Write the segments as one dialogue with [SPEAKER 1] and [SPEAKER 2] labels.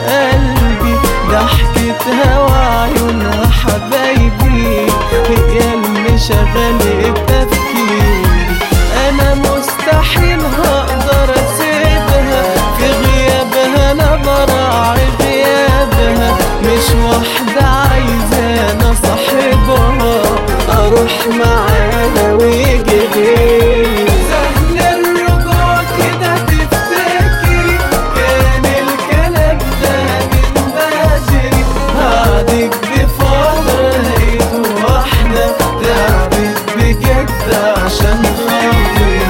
[SPEAKER 1] قلبي ضحكتها وعيونها حبايبي هي اللي شغلت تفكيري انا مستحيل هقدر اسيبها في غيابها انا براعي غيابها مش واحدة عايزة انا صاحبها اروح معاها ويجي غيري سهل الرجوع كده تفتكري كان الكلام ده من بدري بعدك بفترة لقيت واحدة تعبت بجد عشان خاطري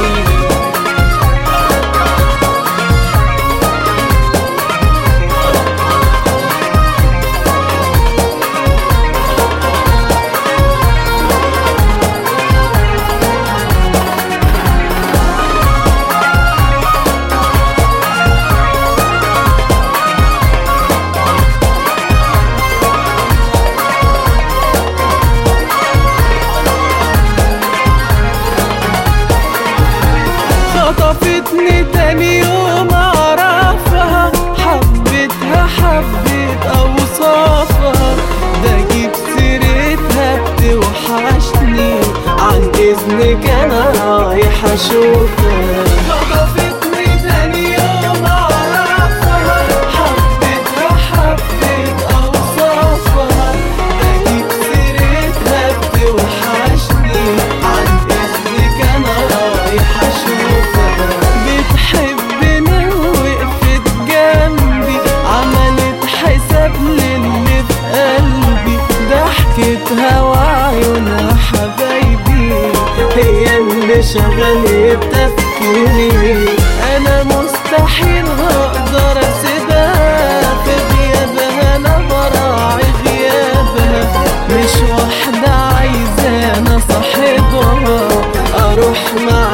[SPEAKER 1] خطفتني تاني يوم اعرفها حبيتها حبيت اوصافها ده اجيب سيرتها بتوحشني عن اذنك انا رايح اشوفها خطفتني تاني يوم اعرفها حبيتها حبيت اوصافها ده اجيب سيرتها بتوحشني عن اذنك انا رايح اشوفها بتحبني وقفت جنبي عملت حساب للي في قلبي ضحكتها وعيونها حبايبي هي اللي شغلت تفكيري انا مستحيل هقدر اسيبها في غيابها انا براعي غيابها مش واحدة عايزة انا صاحبها اروح مع